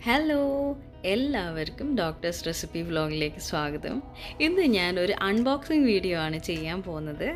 hello എല്ലാവർക്കും doctors recipe വ്ലോഗിലേക്ക് സ്വാഗതം ഇന്ന് ഞാനൊരു അൺബോക്സിങ് വീഡിയോ ആണ് ചെയ്യാൻ പോകുന്നത്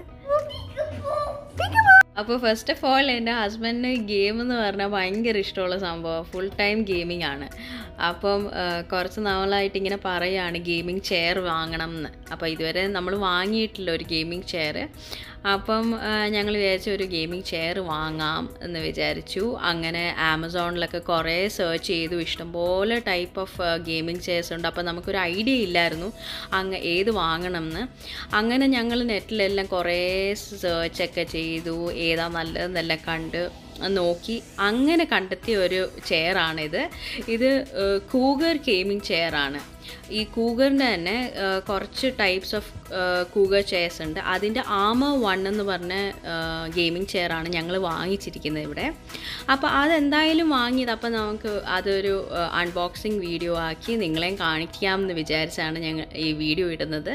അപ്പോൾ ഫസ്റ്റ് ഓഫ് ഓൾ എൻ്റെ ഹസ്ബൻഡിന് ഗെയിം എന്ന് പറഞ്ഞാൽ ഭയങ്കര ഇഷ്ടമുള്ള സംഭവം ഫുൾ ടൈം ഗെയിമിംഗ് ആണ് അപ്പം ആ, കുറച്ച് നാളായിട്ട് ഇങ്ങനെ പറയുകയാണ് ഗെയിമിംഗ് ചെയർ വാങ്ങണം എന്ന് അപ്പോൾ ഇതുവരെ നമ്മൾ വാങ്ങിയിട്ടില്ല ഒരു ഗെയിമിംഗ് ചെയർ അപ്പം ഞങ്ങൾ വിചാരിച്ചു ഒരു ഗെയിമിംഗ് ചെയർ വാങ്ങാം എന്ന് വിചാരിച്ചു അങ്ങനെ ആമസോണിലൊക്കെ കുറേ സെർച്ച് ചെയ്തു ഇഷ്ടംപോലെ ടൈപ്പ് ഓഫ് ഗെയിമിംഗ് ചെയർസ് ഉണ്ട് അപ്പോൾ നമുക്കൊരു ഐഡിയ ഇല്ലായിരുന്നു അങ്ങ് ഏത് വാങ്ങണം എന്ന് അങ്ങനെ ഞങ്ങൾ നെറ്റിലെല്ലാം കുറേ സെർച്ചൊക്കെ ചെയ്തു ഏതാ നല്ലതെന്നെല്ലാം കണ്ട് നോക്കി അങ്ങനെ കണ്ടെത്തിയ ഒരു ചെയറാണിത് ഇത് കൂഗർ ഗെയിമിംഗ് ചെയറാണ് ഈ കൂഗറിൻ്റെ തന്നെ ആ, കുറച്ച് ടൈപ്സ് ഓഫ് കൂഗർ ചെയർസ് ഉണ്ട് അതിൻ്റെ ആമ വൺ എന്ന് പറഞ്ഞ ഗെയിമിംഗ് ചെയറാണ് ഞങ്ങൾ വാങ്ങിച്ചിരിക്കുന്നത് ഇവിടെ അപ്പോൾ അതെന്തായാലും വാങ്ങിയത് അപ്പോൾ നമുക്ക് അതൊരു അൺബോക്സിങ് വീഡിയോ ആക്കി നിങ്ങളെയും കാണിക്കാമെന്ന് വിചാരിച്ചാണ് ഞങ്ങൾ ഈ വീഡിയോ ഇടുന്നത്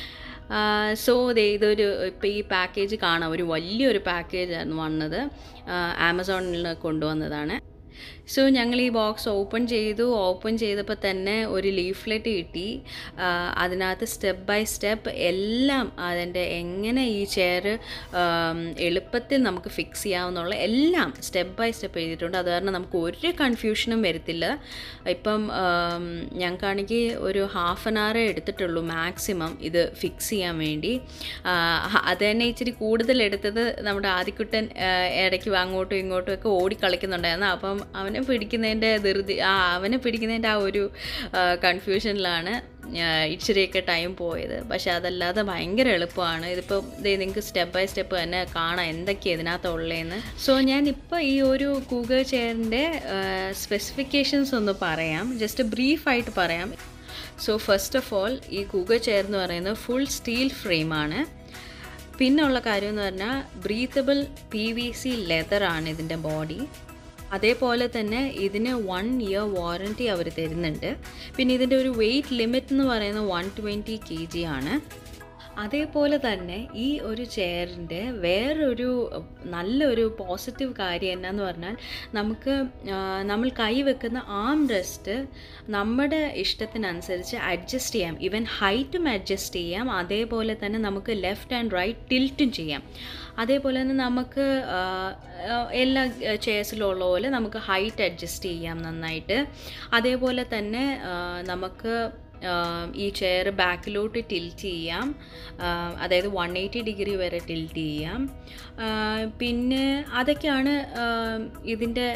സോ ദേ ഇതൊരു ഇപ്പോൾ ഈ പാക്കേജ് കാണാം ഒരു വലിയൊരു പാക്കേജാണ് വന്നത് ആമസോണിൽ കൊണ്ടുവന്നതാണ് സോ ഞങ്ങൾ ഈ ബോക്സ് ഓപ്പൺ ചെയ്തു ഓപ്പൺ ചെയ്തപ്പോൾ തന്നെ ഒരു ലീഫ്ലെറ്റ് കിട്ടി ആ, അതിനകത്ത് സ്റ്റെപ്പ് ബൈ സ്റ്റെപ്പ് എല്ലാം അതിൻ്റെ എങ്ങനെ ഈ ചെയർ എളുപ്പത്തിൽ നമുക്ക് ഫിക്സ് ചെയ്യാവുന്നുള്ള എല്ലാം സ്റ്റെപ്പ് ബൈ സ്റ്റെപ്പ് എഴുതിയിട്ടുണ്ട് അത് കാരണം നമുക്ക് ഒരു കൺഫ്യൂഷനും വരത്തില്ല ഇപ്പം ആം, ഞങ്ങൾക്കാണെങ്കിൽ ഒരു ഹാഫ് ആൻ അവറേ എടുത്തിട്ടുള്ളൂ മാക്സിമം ഇത് ഫിക്സ് ചെയ്യാൻ വേണ്ടി ആ, അത് തന്നെ ഇച്ചിരി കൂടുതൽ എടുത്തത് നമ്മുടെ ആദിക്കുട്ടൻ ആ, ഇടയ്ക്ക് അങ്ങോട്ടും ഇങ്ങോട്ടും ഒക്കെ ഓടി കളിക്കുന്നുണ്ടായിരുന്നു അപ്പം അവനെ പിടിക്കുന്നതിൻ്റെ ധൃതി ആ അവനെ പിടിക്കുന്നതിൻ്റെ ആ ഒരു കൺഫ്യൂഷനിലാണ് ഇച്ചിരിയൊക്കെ ടൈം പോയത് പക്ഷെ അതല്ലാതെ ഭയങ്കര എളുപ്പമാണ് ഇതിപ്പോൾ ഇത് നിങ്ങൾക്ക് സ്റ്റെപ്പ് ബൈ സ്റ്റെപ്പ് തന്നെ കാണാം എന്തൊക്കെയാണ് ഇതിനകത്ത് ഉള്ളതെന്ന് സോ ഞാൻ ഇപ്പോൾ ഈ ഒരു കൂഗർ ചെയറിൻ്റെ സ്പെസിഫിക്കേഷൻസ് ഒന്ന് പറയാം ജസ്റ്റ് ബ്രീഫായിട്ട് പറയാം സോ ഫസ്റ്റ് ഓഫ് ഓൾ ഈ കൂഗർ ചെയർ എന്ന് പറയുന്നത് ഫുൾ സ്റ്റീൽ ഫ്രെയിമാണ് പിന്നുള്ള കാര്യം എന്ന് പറഞ്ഞാൽ ബ്രീത്തബിൾ പി വി സി ലെതറാണ് ഇതിൻ്റെ ബോഡി അതേപോലെ തന്നെ ഇതിന് വൺ ഇയർ വാറൻറ്റി അവർ തരുന്നുണ്ട് പിന്നെ ഇതിൻ്റെ ഒരു വെയിറ്റ് ലിമിറ്റ് എന്ന് പറയുന്നത് വൺ ട്വൻറ്റി കെ ജി ആണ് അതേപോലെ തന്നെ ഈ ഒരു ചെയറിൻ്റെ വേറൊരു നല്ലൊരു പോസിറ്റീവ് കാര്യം എന്നാന്ന് പറഞ്ഞാൽ നമുക്ക് ആ, നമ്മൾ കൈ വെക്കുന്ന ആം റെസ്റ്റ് നമ്മുടെ ഇഷ്ടത്തിനനുസരിച്ച് അഡ്ജസ്റ്റ് ചെയ്യാം ഈവൻ ഹൈറ്റും അഡ്ജസ്റ്റ് ചെയ്യാം അതേപോലെ തന്നെ നമുക്ക് ലെഫ്റ്റ് ആൻഡ് റൈറ്റ് ടിൽറ്റും ചെയ്യാം അതേപോലെ തന്നെ നമുക്ക് ആ, ആ, എല്ലാ ചെയർസിലും ഉള്ള പോലെ നമുക്ക് ഹൈറ്റ് അഡ്ജസ്റ്റ് ചെയ്യാം നന്നായിട്ട് അതേപോലെ തന്നെ ആ, നമുക്ക് ആം, ഈ ചെയർ ബാക്കിലോട്ട് ടിൽറ്റ് ചെയ്യാം ആം, അതായത് വൺ എയ്റ്റി ഡിഗ്രി വരെ ടിൽറ്റ് ചെയ്യാം ആ, പിന്നെ അതൊക്കെയാണ് ആം, ഇതിൻ്റെ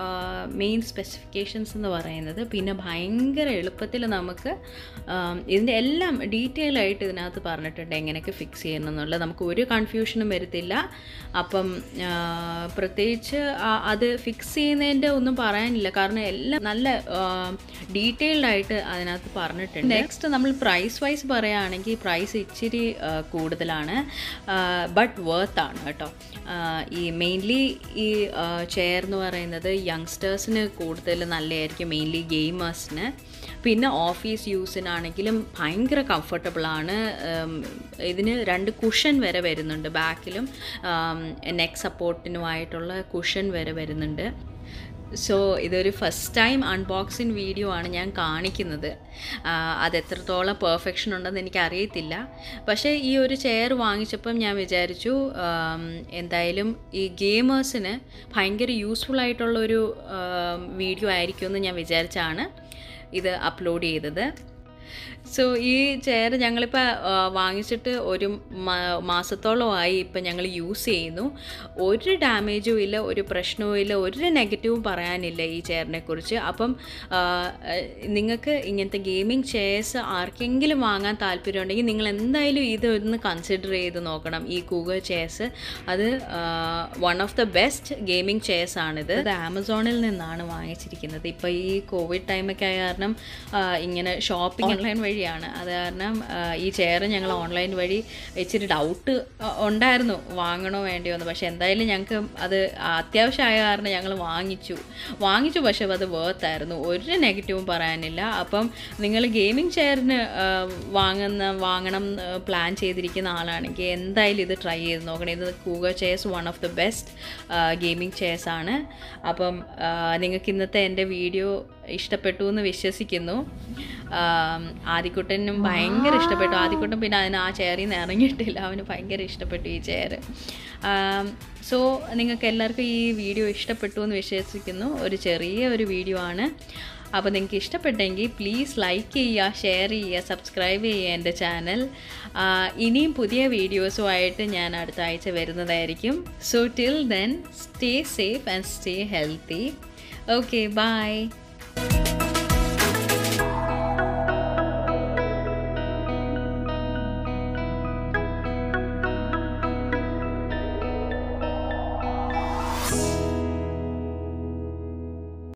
മെയിൻ സ്പെസിഫിക്കേഷൻസ് എന്ന് പറയുന്നത് പിന്നെ ഭയങ്കര എളുപ്പത്തിൽ നമുക്ക് ആം, ഇതിൻ്റെ എല്ലാം ഡീറ്റെയിൽ ആയിട്ട് ഇതിനകത്ത് പറഞ്ഞിട്ടുണ്ട് എങ്ങനെയൊക്കെ ഫിക്സ് ചെയ്യണം എന്നുള്ളത് നമുക്ക് ഒരു കൺഫ്യൂഷനും വരത്തില്ല അപ്പം ആ, പ്രത്യേകിച്ച് ആ, അത് ഫിക്സ് ചെയ്യുന്നതിൻ്റെ ഒന്നും പറയാനില്ല കാരണം എല്ലാം നല്ല ഡീറ്റെയിൽഡ് ആയിട്ട് അതിനകത്ത് പറഞ്ഞിട്ടുണ്ട് നെക്സ്റ്റ് നമ്മൾ പ്രൈസ് വൈസ് പറയുകയാണെങ്കിൽ പ്രൈസ് ഇച്ചിരി ആ, കൂടുതലാണ് ബട്ട് വർത്ത് ആണ് കേട്ടോ ആ, ഈ മെയിൻലി ഈ ചെയർ എന്ന് പറയുന്നത് യങ്സ്റ്റേഴ്സിന് കൂടുതൽ നല്ലതായിരിക്കും മെയിൻലി ഗെയിമേഴ്സിന് പിന്നെ ഓഫീസ് യൂസിനാണെങ്കിലും ഭയങ്കര കംഫർട്ടബിൾ ആണ് ഉം, ഇതിന് രണ്ട് കുഷൻ വരെ വരുന്നുണ്ട് ബാക്കിലും നെക്ക് സപ്പോർട്ടിനുമായിട്ടുള്ള കുഷൻ വരെ വരുന്നുണ്ട് സോ ഇതൊരു ഫസ്റ്റ് ടൈം അൺബോക്സിങ് വീഡിയോ ആണ് ഞാൻ കാണിക്കുന്നത് ആ, അത് എത്രത്തോളം പെർഫെക്ഷൻ ഉണ്ടെന്ന് എനിക്കറിയത്തില്ല പക്ഷേ ഈ ഒരു ചെയർ വാങ്ങിച്ചപ്പം ഞാൻ വിചാരിച്ചു ആം, എന്തായാലും ഈ ഗെയിമേഴ്സിന് ഭയങ്കര യൂസ്ഫുൾ ആയിട്ടുള്ളൊരു ആം, വീഡിയോ ആയിരിക്കുമെന്ന് ഞാൻ വിചാരിച്ചാണ് ഇത് അപ്ലോഡ് ചെയ്തത് സോ ഈ ചെയർ ഞങ്ങളിപ്പോൾ വാങ്ങിച്ചിട്ട് ഒരു മാ- മാസത്തോളമായി ഇപ്പം ഞങ്ങൾ യൂസ് ചെയ്യുന്നു ഒരു ഡാമേജും ഇല്ല ഒരു പ്രശ്നവും ഇല്ല ഒരു നെഗറ്റീവും പറയാനില്ല ഈ ചെയറിനെ കുറിച്ച് അപ്പം നിങ്ങൾക്ക് ഇങ്ങനത്തെ ഗെയിമിംഗ് ചെയർസ് ആർക്കെങ്കിലും വാങ്ങാൻ താല്പര്യമുണ്ടെങ്കിൽ നിങ്ങൾ എന്തായാലും ഇത് ഒന്ന് കൺസിഡർ ചെയ്ത് നോക്കണം ഈ കൂഗർ ചെയർസ് അത് one of the best gaming chairs ആണിത് ഇത് ആമസോണിൽ നിന്നാണ് വാങ്ങിച്ചിരിക്കുന്നത് ഇപ്പോൾ ഈ കോവിഡ് ടൈമൊക്കെ ആയ കാരണം ആ, ഇങ്ങനെ ഷോപ്പിംഗ് ഓൺലൈൻ വഴിയാണ് അത് കാരണം ആ, ഈ ചെയർ ഞങ്ങൾ ഓൺലൈൻ വഴി ഇച്ചിരി ഡൗട്ട് ഉണ്ടായിരുന്നു വാങ്ങണോ വേണ്ടിയോ എന്ന് പക്ഷേ എന്തായാലും ഞങ്ങൾക്ക് അത് അത്യാവശ്യമായ കാരണം ഞങ്ങൾ വാങ്ങിച്ചു വാങ്ങിച്ചു പക്ഷേ അത് വേർത്തായിരുന്നു ഒരു നെഗറ്റീവും പറയാനില്ല അപ്പം നിങ്ങൾ ഗെയിമിംഗ് ചെയറിന് വാങ്ങുന്ന വാങ്ങണം പ്ലാൻ ചെയ്തിരിക്കുന്ന ആളാണെങ്കിൽ എന്തായാലും ഇത് ട്രൈ ചെയ്ത് നോക്കണം ഇത് Cougar chairs one of the best gaming chairs ആണ് അപ്പം നിങ്ങൾക്ക് ഇന്നത്തെ എൻ്റെ വീഡിയോ ഇഷ്ടപ്പെട്ടു എന്ന് വിശ്വസിക്കുന്നു ആം, ആദിക്കുട്ടനും ഭയങ്കര ഇഷ്ടപ്പെട്ടു ആദിക്കുട്ടൻ പിന്നെ അതിന് ആ ചെയറിൽ നിന്ന് ഇറങ്ങിയിട്ടില്ല അവന് ഭയങ്കര ഇഷ്ടപ്പെട്ടു ഈ ചെയർ സോ നിങ്ങൾക്ക് എല്ലാവർക്കും ഈ വീഡിയോ ഇഷ്ടപ്പെട്ടു എന്ന് വിശ്വസിക്കുന്നു ഒരു ചെറിയ ഒരു വീഡിയോ ആണ് അപ്പോൾ നിങ്ങൾക്ക് ഇഷ്ടപ്പെട്ടെങ്കിൽ പ്ലീസ് ലൈക്ക് ചെയ്യുക ഷെയർ ചെയ്യുക സബ്സ്ക്രൈബ് ചെയ്യുക എൻ്റെ ചാനൽ ഇനിയും പുതിയ വീഡിയോസുമായിട്ട് ഞാൻ അടുത്ത ആഴ്ച വരുന്നതായിരിക്കും so till then stay safe and stay healthy okay by